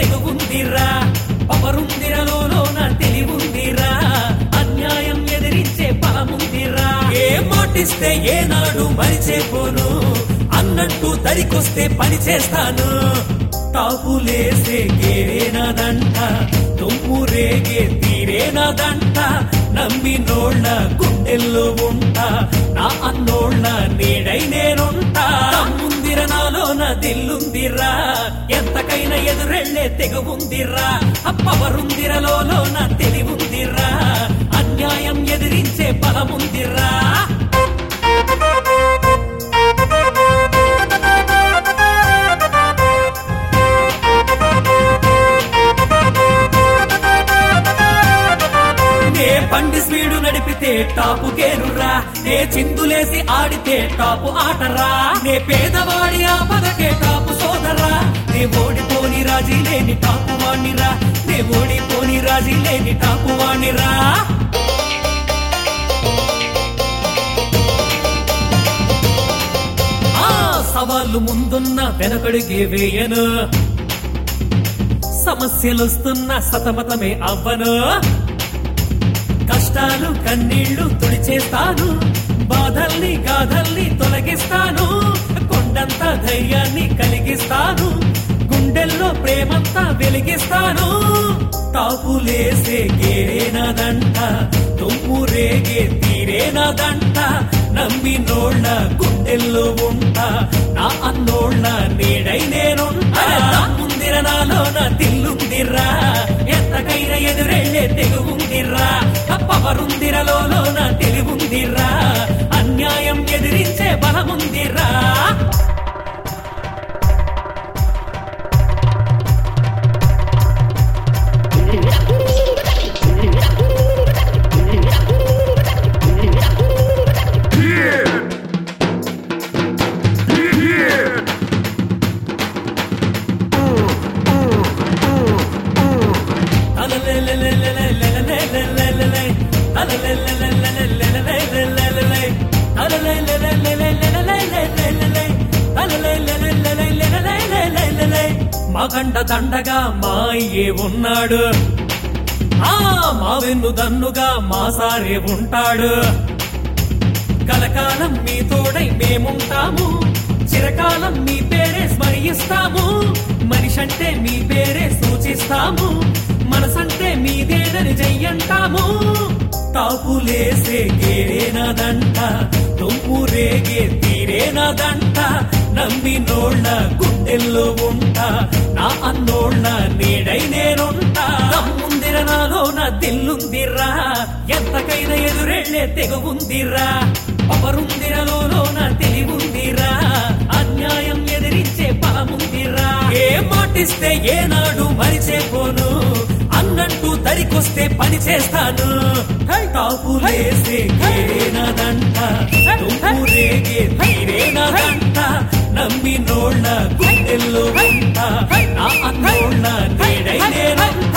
తెగువుందిరా పవరుందిరలోనో నా తెలివుందిరా అన్యాయం ఎదిరించే బలముందిరా ఏ మాటిస్తే ఏనాడు మరిచేపోను అన్నట్టు దరికొస్తే పని చేస్తాను టాపులేసే గేరేనాదంట తుమ్ము రేగే తీరేనాదంట నమ్మినోళ్ళ గుండెల్లో ఉంటా నా అన్నోళ్ళ నీడై నేనుంటా ముందిర నాలో నా దిల్లుందిరా ఎంతకైనా ఎదురెళ్లే తెగువుందిరా అప్పవరుందిరలో నా తెలివుందిరా అన్యాయం ఎదిరించే బలముందిరా నే బండి స్పీడు నడిపితే టాపు గేరురా నే చిందులేసి ఆడితే టాపు ఆటరా నే పేదవాడి ఆపదకే టాపు సోదరా నే ఓడిపోని రాజీ లేని టాపు వాణిరా నే ఓడిపోని రాజీ లేని టాపు వాణిరా ఆ సవాళ్ళు ముందున్న వెనకడిగే వేయను సమస్యలొస్తున్న సతమతమే అవ్వను కష్టాలు కన్నీళ్లు తుడిచేస్తాను బాధల్ని గాథల్ని తొలగిస్తాను కొండంత ధైర్యాన్ని కలిగిస్తాను గుండెల్లో ప్రేమంతా వెలిగిస్తాను టాపులేసే గేరేనాదంట తుమ్ము రేగే తీరేనాదంట నమ్మినోళ్ళ గుండెల్లో ఉంటా నా అన్నోళ్ళ నీడై నేనుంటా ముందిర నాలో నా తిల్లుందిరా ఎంతకైనా ఎదురెళ్ళే తెగువుందిరా పవరుందిరలో నా తెలివుందిరా అన్యాయం ఎదిరించే బలముందిరా మగండ దండగా మా అయ్యే ఉన్నాడు ఆ మా వెన్ను దన్నుగా మా సారే ఉంటాడు కలకాలం మీ తోడై మేముంటాము చిరకాలం మీ పేరే స్మరిస్తాము మనిషంటే మీ పేరే సూచిస్తాము మనసంటే మీదేనని చెయ్యంటాము తాపులేసే గేరేనాదంట తుమ్ము రేగే తీరేనాదంట నమ్మినోళ్ళ గుండెల్లో ఉంటా నా అన్నోళ్ళ నీడై నేనుంటా ముందిర నాలో నా దిల్లుందిరా ఎంతకైనా ఎదురెళ్ళే తెగువుందిరా పవరుందిరలో నా తెలివుందిరా అన్యాయం ఎదిరించే బలముందిరా ఏ మాటిస్తే ఏనాడు మరిచేపోను అన్నట్టు దరికొస్తే పని చేస్తాను టాపులేసే గేరేనాదంట తుమ్ము రేగే తీరేనాదంట నమ్మినోళ్ళ గుండెల్లో ఉంటా నా అన్నోళ్ళ నీడై నేనంట